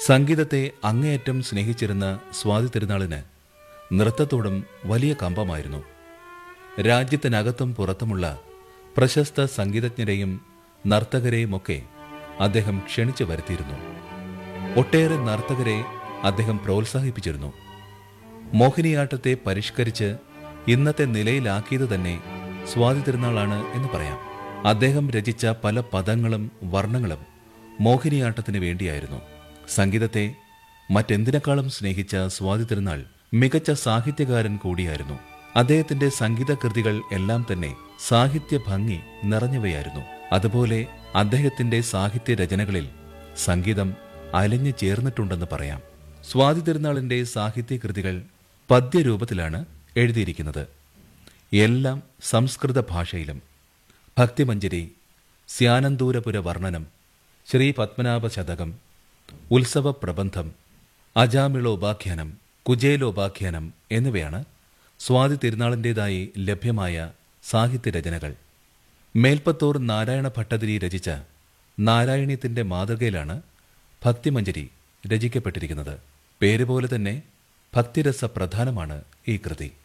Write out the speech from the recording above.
സംഗീതത്തെ അങ്ങേയറ്റം സ്നേഹിച്ചിരുന്ന സ്വാതി തിരുനാളിന് നൃത്തത്തോടും വലിയ കമ്പമായിരുന്നു രാജ്യത്തിനകത്തും പുറത്തുമുള്ള പ്രശസ്ത സംഗീതജ്ഞരെയും നർത്തകരെയുമൊക്കെ അദ്ദേഹം ക്ഷണിച്ചു വരുത്തിയിരുന്നു ഒട്ടേറെ നർത്തകരെ അദ്ദേഹം പ്രോത്സാഹിപ്പിച്ചിരുന്നു മോഹിനിയാട്ടത്തെ പരിഷ്കരിച്ച് ഇന്നത്തെ നിലയിലാക്കിയത് തന്നെ സ്വാതി തിരുനാളാണ് എന്ന് പറയാം അദ്ദേഹം രചിച്ച പല പദങ്ങളും വർണ്ണങ്ങളും മോഹിനിയാട്ടത്തിന് വേണ്ടിയായിരുന്നു സംഗീതത്തെ മറ്റെന്തിനേക്കാളും സ്നേഹിച്ച സ്വാതി തിരുനാൾ മികച്ച സാഹിത്യകാരൻ കൂടിയായിരുന്നു അദ്ദേഹത്തിന്റെ സംഗീത കൃതികൾ എല്ലാം തന്നെ സാഹിത്യ ഭംഗി നിറഞ്ഞവയായിരുന്നു അതുപോലെ അദ്ദേഹത്തിന്റെ സാഹിത്യ രചനകളിൽ സംഗീതം അലിഞ്ഞു ചേർന്നിട്ടുണ്ടെന്ന് പറയാം സ്വാതി തിരുനാളിന്റെ സാഹിത്യ കൃതികൾ പദ്യരൂപത്തിലാണ് എഴുതിയിരിക്കുന്നത് എല്ലാം സംസ്കൃത ഭാഷയിലും ഭക്തിമഞ്ജരി സ്യാനന്തൂരപുര വർണ്ണനം ശ്രീ പത്മനാഭ ശതകം ഉത്സവ പ്രബന്ധം അജാമിളോപാഖ്യാനം കുജേലോപാഖ്യാനം എന്നിവയാണ് സ്വാതി തിരുനാളിൻ്റെതായി ലഭ്യമായ സാഹിത്യരചനകൾ മേൽപ്പത്തൂർ നാരായണ ഭട്ടതിരി രചിച്ച നാരായണീയത്തിന്റെ മാതൃകയിലാണ് ഭക്തിമഞ്ജരി രചിക്കപ്പെട്ടിരിക്കുന്നത് പേരുപോലെ തന്നെ ഭക്തിരസ പ്രധാനമാണ് ഈ കൃതി